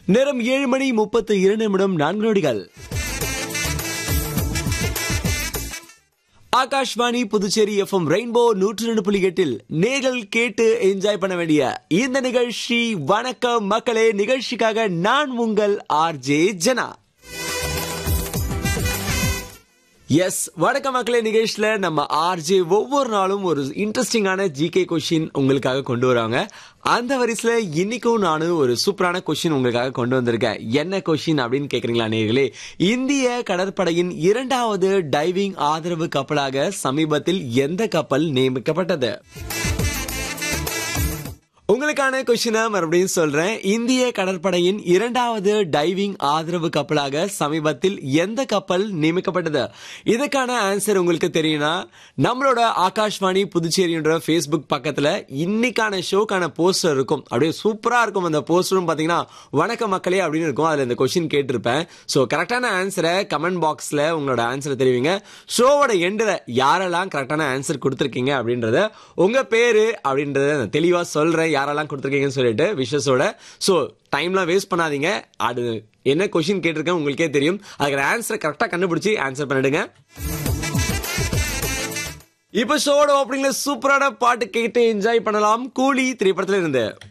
நேரம் ஏழு மணி முப்பத்து இரண்டு நிமிடம் நான்கு நொடிகள் ஆகாஷ்வாணி புதுச்சேரி எஃப்எம் ரெயின்போ நூற்று ரெண்டு புள்ளி எட்டில் நேர்கள் கேட்டு என்ஜாய் பண்ண வேண்டிய இந்த நிகழ்ச்சி வணக்கம் மக்களே நிகழ்ச்சிக்காக நான் உங்கள் ஆர்ஜே ஜனா எஸ் வணக்கம் மக்களே நிகழ்ச்சியில நம்ம ஆர்ஜே ஒவ்வொரு நாளும் ஒரு இன்ட்ரெஸ்டிங்கான ஜிகே கொஷின் உங்களுக்காக கொண்டு வராங்க அந்த வரிசையில இன்னைக்கும் நானும் ஒரு சூப்பரான கொஷின் உங்களுக்காக கொண்டு வந்திருக்கேன் என்ன கொஷின் அப்படின்னு கேக்குறீங்களா நேர்களே இந்திய கடற்படையின் இரண்டாவது டைவிங் ஆதரவு கப்பலாக சமீபத்தில் எந்த கப்பல் நியமிக்கப்பட்டது உங்களுக்கான கொஸ்டினை மறுபடியும் சொல்றேன் இந்திய கடற்படையின் இரண்டாவது டைவிங் ஆதரவு கப்பலாக சமீபத்தில் எந்த கப்பல் நியமிக்கப்பட்டது இதுக்கான ஆன்சர் உங்களுக்கு தெரியும்னா நம்மளோட ஆகாஷ்வாணி புதுச்சேரின்ற ஃபேஸ்புக் பக்கத்துல இன்னைக்கான ஷோக்கான போஸ்டர் இருக்கும் அப்படியே சூப்பரா இருக்கும் அந்த போஸ்டரும் பாத்தீங்கன்னா வணக்க மக்களே அப்படின்னு இருக்கும் அதுல இந்த கொஸ்டின் கேட்டிருப்பேன் ஸோ கரெக்டான ஆன்சரை கமெண்ட் பாக்ஸ்ல உங்களோட ஆன்சரை தெரிவிங்க ஷோவோட எண்டில் யாரெல்லாம் கரெக்டான ஆன்சர் கொடுத்துருக்கீங்க அப்படின்றத உங்க பேரு அப்படின்றத நான் தெளிவா சொல்றேன் யாரெல்லாம் கொடுத்துருக்கீங்கன்னு சொல்லிட்டு விஷஸோட ஸோ டைம்லாம் வேஸ்ட் பண்ணாதீங்க அது என்ன கொஷின் கேட்டிருக்கேன் உங்களுக்கே தெரியும் அதுக்கு ஆன்சரை கரெக்டாக கண்டுபிடிச்சி ஆன்சர் பண்ணிடுங்க இப்போ ஷோட ஓப்பனிங்ல சூப்பரான பாட்டு கேட்டு என்ஜாய் பண்ணலாம் கூலி திரைப்படத்துல இருந்து